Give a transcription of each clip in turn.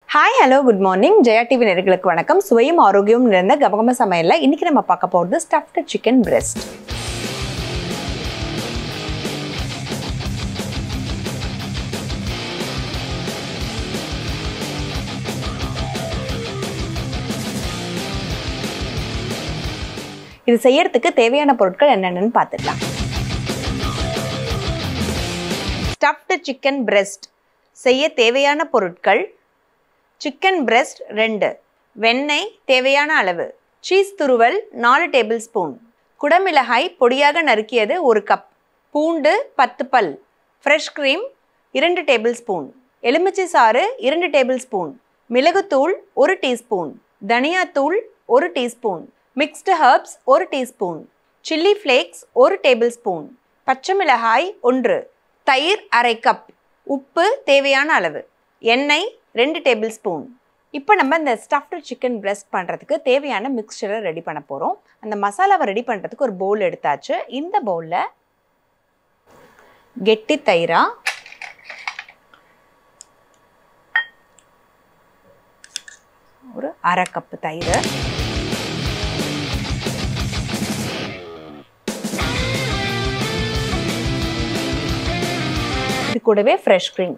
hi hello good morning Jaya TV நேர்களுக்கு வணக்கம் சுவையும் ஆரோக்கியமும் நிறைந்த கபகம சமையலில் இன்னைக்கு நம்ம பார்க்க போகிறது ஸ்டஃப்டு சிக்கன் பிரெஸ்ட் இது செய்யறதுக்கு தேவையான பொருட்கள் என்னென்னு பார்த்துக்கலாம் ஸ்டஃப்டு சிக்கன் பிரெஸ்ட் செய்ய தேவையான பொருட்கள் சிக்கன் பிரெஸ்ட் ரெண்டு வெண்ணெய் தேவையான அளவு சீஸ் துருவல் நாலு டேபிள் ஸ்பூன் குடமிளகாய் பொடியாக நறுக்கியது ஒரு கப் பூண்டு பத்து பல் ஃப்ரெஷ் க்ரீம் இரண்டு டேபிள் ஸ்பூன் எலுமிச்சை சாறு இரண்டு டேபிள் ஸ்பூன் மிளகுத்தூள் ஒரு டீஸ்பூன் தனியாத்தூள் ஒரு டீஸ்பூன் மிக்ஸ்டு ஹர்ப்ஸ் ஒரு டீஸ்பூன் சில்லி ஃப்ளேக்ஸ் ஒரு டேபிள் ஸ்பூன் பச்சை மிளகாய் ஒன்று தயிர் அரை கப் உப்பு தேவையான அளவு எண்ணெய் ரெண்டு டேபிள் ஸ்பூன் இப்போ நம்ம இந்த ஸ்டஃப்டு சிக்கன் பிரெஸ்ட் பண்ணுறதுக்கு தேவையான மிக்சரை ரெடி பண்ண போகிறோம் அந்த மசாலாவை ரெடி பண்ணுறதுக்கு ஒரு பவுல் எடுத்தாச்சு இந்த பவுலில் கெட்டி தயிரா ஒரு அரை கப்பு தயிர் இது கூடவே ஃப்ரெஷ் க்ரீம்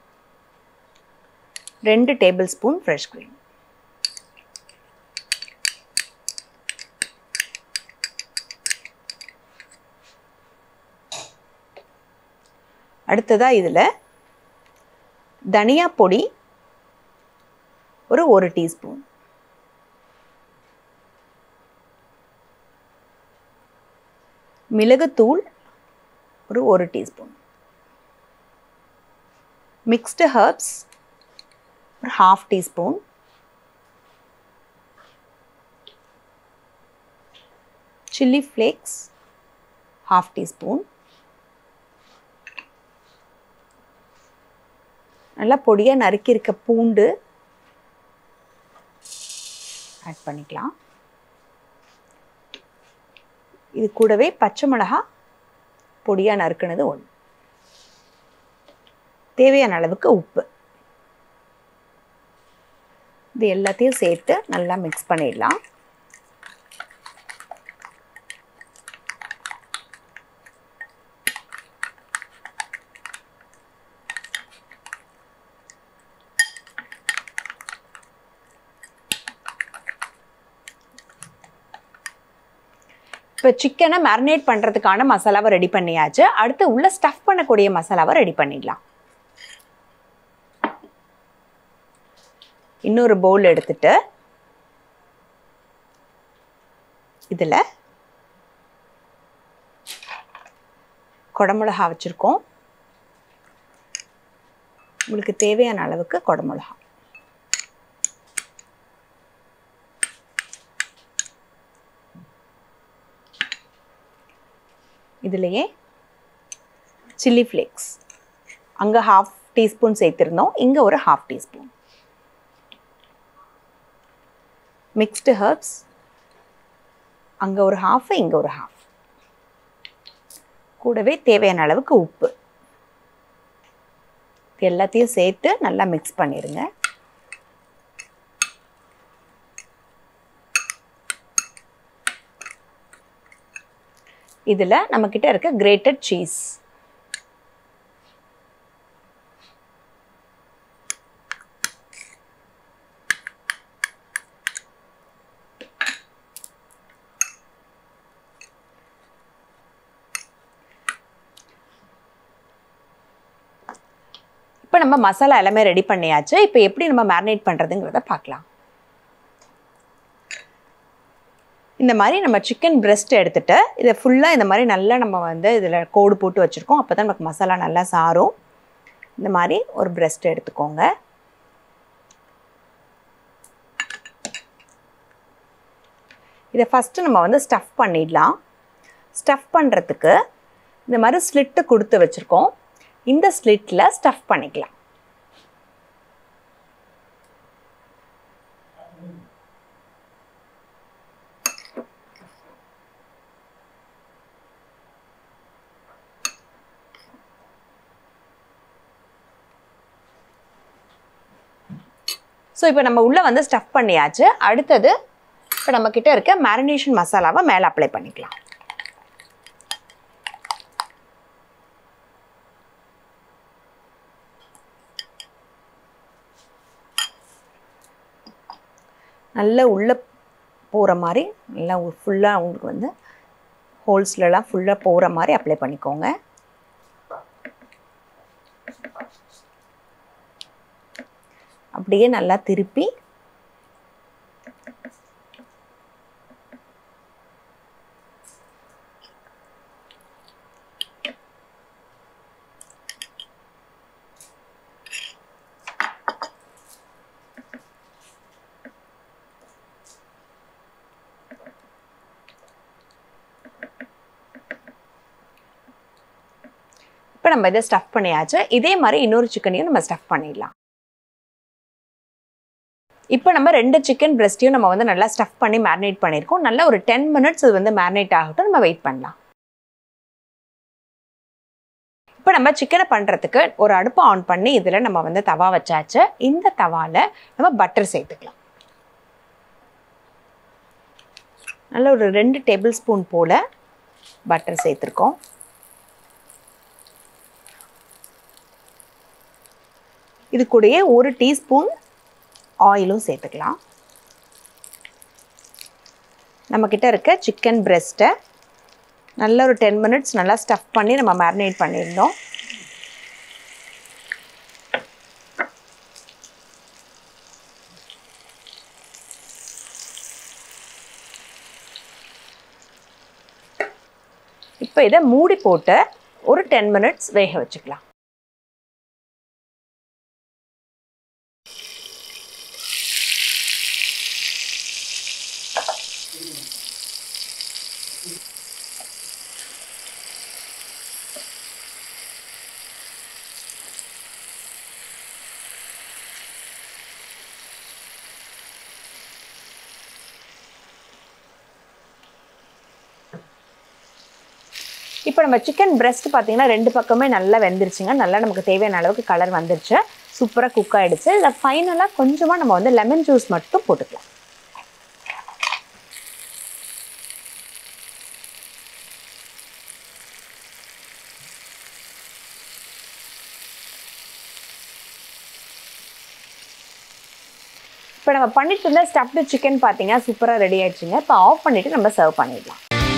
ரெண்டு டேபிள் ஸ்பூன் ஃப்ரெஷ் க்ரீம் அடுத்ததாக இதில் தனியா பொடி ஒரு ஒரு டீஸ்பூன் மிளகுத்தூள் ஒரு ஒரு டீஸ்பூன் மிக்ஸ்டு ஹர்ப்ஸ் ஒரு half teaspoon chilli flakes half teaspoon நல்லா பொடியாக நறுக்கியிருக்க பூண்டு ஆட் பண்ணிக்கலாம் இது கூடவே பச்சை மிளகா பொடியாக நறுக்குனது ஒன்று தேவையான அளவுக்கு உப்பு இது எல்லாத்தையும் சேர்த்து நல்லா மிக்ஸ் பண்ணிடலாம் இப்போ சிக்கனை மேரினேட் பண்ணுறதுக்கான மசாலாவை ரெடி பண்ணியாச்சு அடுத்து உள்ள ஸ்டஃப் பண்ணக்கூடிய மசாலாவை ரெடி பண்ணிடலாம் இன்னொரு பவுல் எடுத்துட்டு இதில் குடமிளகா வச்சுருக்கோம் உங்களுக்கு தேவையான அளவுக்கு குடமிளகா இதுலேயே சில்லி ஃப்ளேக்ஸ் அங்கே ஹாஃப் டீஸ்பூன் சேர்த்துருந்தோம் இங்கே ஒரு ஹாஃப் டீஸ்பூன் மிக்ஸ்டு ஹர்ப்ஸ் அங்கே ஒரு ஹாஃப் இங்கே ஒரு ஹாஃப் கூடவே தேவையான அளவுக்கு உப்பு எல்லாத்தையும் சேர்த்து நல்லா மிக்ஸ் பண்ணிடுங்க இதில் நம்மக்கிட்ட இருக்க கிரேட்டட் சீஸ் இப்போ நம்ம மசாலா எல்லாமே ரெடி பண்ணியாச்சு இப்போ எப்படி நம்ம மேரினேட் பண்ணுறதுங்கிறத பார்க்கலாம் இந்த மாதிரி நம்ம சிக்கன் பிரெஸ்ட் எடுத்துகிட்டு இதை ஃபுல்லாக இந்த மாதிரி நல்லா நம்ம வந்து இதில் கோடு போட்டு வச்சுருக்கோம் அப்போ தான் நமக்கு மசாலா நல்லா சாரும் இந்த மாதிரி ஒரு பிரெஸ்ட் எடுத்துக்கோங்க இதை ஃபஸ்ட்டு நம்ம வந்து ஸ்டஃப் பண்ணிடலாம் ஸ்டஃப் பண்ணுறதுக்கு இந்த மாதிரி ஸ்லிட்டு கொடுத்து வச்சுருக்கோம் இந்த ஸ்லிட்டில் ஸ்டஃப் பண்ணிக்கலாம் ஸோ இப்போ நம்ம உள்ளே வந்து ஸ்டஃப் பண்ணியாச்சு அடுத்தது இப்போ நம்ம கிட்ட இருக்க மேரினேஷன் மசாலாவை மேலே அப்ளை பண்ணிக்கலாம் நல்லா உள்ளே போகிற மாதிரி நல்லா ஃபுல்லாக உங்களுக்கு வந்து ஹோல்ஸ்லலாம் ஃபுல்லாக போகிற மாதிரி அப்ளை பண்ணிக்கோங்க அப்படியே நல்லா திருப்பி இப்போ நம்ம இதை ஸ்டஃப் பண்ணியாச்சு இதே மாதிரி இன்னொரு சிக்கனையும் நம்ம ஸ்டஃப் பண்ணிடலாம் இப்போ நம்ம ரெண்டு சிக்கன் பிரெஸ்ட்டையும் நம்ம வந்து நல்லா ஸ்டஃப் பண்ணி மேரினேட் பண்ணியிருக்கோம் நல்லா ஒரு டென் மினிட்ஸ் இது வந்து மேரினேட் ஆகட்டும் நம்ம வெயிட் பண்ணலாம் இப்போ நம்ம சிக்கனை பண்ணுறதுக்கு ஒரு அடுப்பு ஆன் பண்ணி இதில் நம்ம வந்து தவா வச்சாச்சு இந்த தவாவில் நம்ம பட்டர் சேர்த்துக்கலாம் நல்ல ஒரு ரெண்டு டேபிள் ஸ்பூன் போல் பட்டர் சேர்த்துருக்கோம் இது கூடயே ஒரு டீஸ்பூன் ஆயிலும் சேர்த்துக்கலாம் நம்மக்கிட்ட இருக்க சிக்கன் பிரெஸ்ட்டை நல்ல ஒரு டென் மினிட்ஸ் நல்லா ஸ்டஃப் பண்ணி நம்ம மேரினேட் பண்ணியிருந்தோம் இப்போ இதை மூடி போட்டு ஒரு டென் மினிட்ஸ் வேக வச்சுக்கலாம் இப்போ நம்ம சிக்கன் பிரெஸ்ட் பார்த்தீங்கன்னா ரெண்டு பக்கமே நல்லா வெந்துருச்சுங்க நல்லா நமக்கு தேவையான அளவுக்கு கலர் வந்துருச்சு சூப்பராக குக் ஆகிடுச்சு இதில் ஃபைனலாக கொஞ்சமாக நம்ம வந்து லெமன் ஜூஸ் மட்டும் போட்டுக்கலாம் இப்போ நம்ம பண்ணிட்டு இருந்த ஸ்டஃப்டு சிக்கன் பார்த்தீங்கன்னா சூப்பராக ரெடி ஆயிடுச்சுங்க இப்போ ஆஃப் பண்ணிவிட்டு நம்ம சர்வ் பண்ணிடலாம்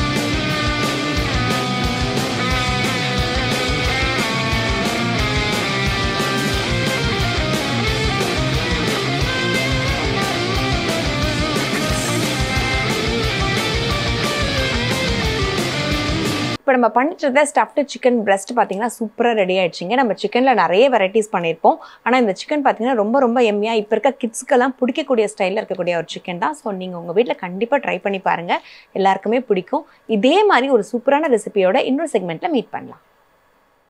இப்போ நம்ம பண்ணிட்டு இருந்த ஸ்டஃப்டு சிக்கன் பிரெஸ்ட் பார்த்தீங்கன்னா சூப்பராக ரெடி ஆயிடுச்சுங்க நம்ம சிக்கனில் நிறைய வெரைட்டிஸ் பண்ணியிருப்போம் ஆனால் இந்த சிக்கன் பார்த்தீங்கன்னா ரொம்ப ரொம்ப எம்மியாக இப்போ இருக்க கிட்ஸ்க்கெல்லாம் பிடிக்கக்கூடிய ஸ்டைலில் இருக்கக்கூடிய ஒரு சிக்கன் தான் ஸோ நீங்கள் உங்கள் வீட்டில் கண்டிப்பாக ட்ரை பண்ணி பாருங்கள் எல்லாருக்குமே பிடிக்கும் இதே மாதிரி ஒரு சூப்பரான ரெசிபியோட இன்னொரு செக்மெண்ட்டில் மீட் பண்ணலாம்